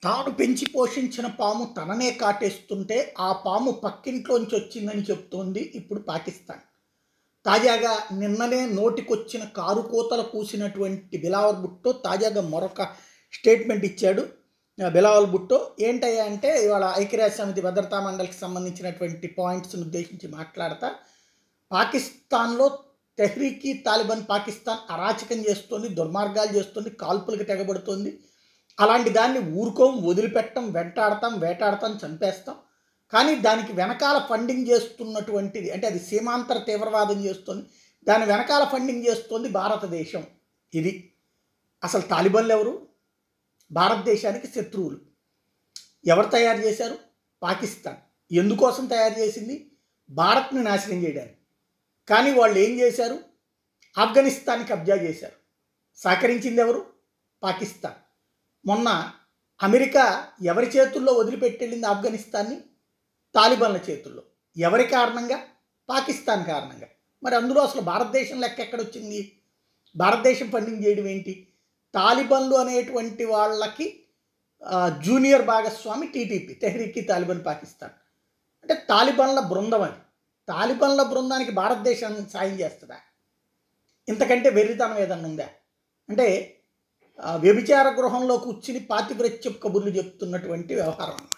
తాను పెంచి పోషించిన పాము తననే కాటేస్తుంటే ఆ పాము పక్కింట్లోంచి వచ్చిందని చెప్తోంది ఇప్పుడు పాకిస్తాన్ తాజాగా నిన్ననే నోటికొచ్చిన కారు కోతలు కూసినటువంటి బిలావర్ భుట్టో తాజాగా మరొక స్టేట్మెంట్ ఇచ్చాడు ఆ, బిలావల్ భుట్టో ఏంటయ్యా అంటే ఇవాళ ఐక్యరాజ్య సమితి భద్రతా మండలికి సంబంధించినటువంటి పాయింట్స్ని ఉద్దేశించి మాట్లాడతా పాకిస్తాన్లో తెహ్రీకి తాలిబాన్ పాకిస్తాన్ అరాచకం చేస్తుంది దుర్మార్గాలు చేస్తుంది కాల్పులకు తెగబడుతుంది అలాంటి దాన్ని ఊరుకోం వదిలిపెట్టం వెంటాడతాం వేటాడతాం చంపేస్తాం కానీ దానికి వెనకాల ఫండింగ్ చేస్తున్నటువంటిది అంటే అది సీమాంతర తీవ్రవాదం చేస్తుంది దాని వెనకాల ఫండింగ్ చేస్తుంది భారతదేశం ఇది అసలు తాలిబాన్లు ఎవరు భారతదేశానికి శత్రువులు ఎవరు తయారు చేశారు పాకిస్తాన్ ఎందుకోసం తయారు చేసింది భారత్ని నాశనం చేయడానికి కానీ వాళ్ళు ఏం చేశారు ఆఫ్ఘనిస్తాన్ని కబ్జా చేశారు సహకరించింది ఎవరు పాకిస్తాన్ మొన్న అమెరికా ఎవరి చేతుల్లో వదిలిపెట్టెళ్ళింది ఆఫ్ఘనిస్తాన్ని తాలిబాన్ల చేతుల్లో ఎవరి కారణంగా పాకిస్తాన్ కారణంగా మరి అందులో అసలు భారతదేశం లెక్క ఎక్కడొచ్చింది భారతదేశం ఫండింగ్ చేయడం ఏంటి తాలిబాన్లు అనేటువంటి వాళ్ళకి ఆ, జూనియర్ భాగస్వామి టీటీపీ తెహ్రీకి తాలిబాన్ పాకిస్తాన్ అంటే తాలిబాన్ల బృందం అది తాలిబాన్ల బృందానికి భారతదేశం సాయం చేస్తుందా ఇంతకంటే వెర్రితనం ఏదన్నా ఉందా అంటే ఆ, వ్యభిచార గృహంలో కూర్చుని పాతివ్రత్య కబుర్లు చెప్తున్నటువంటి వ్యవహారం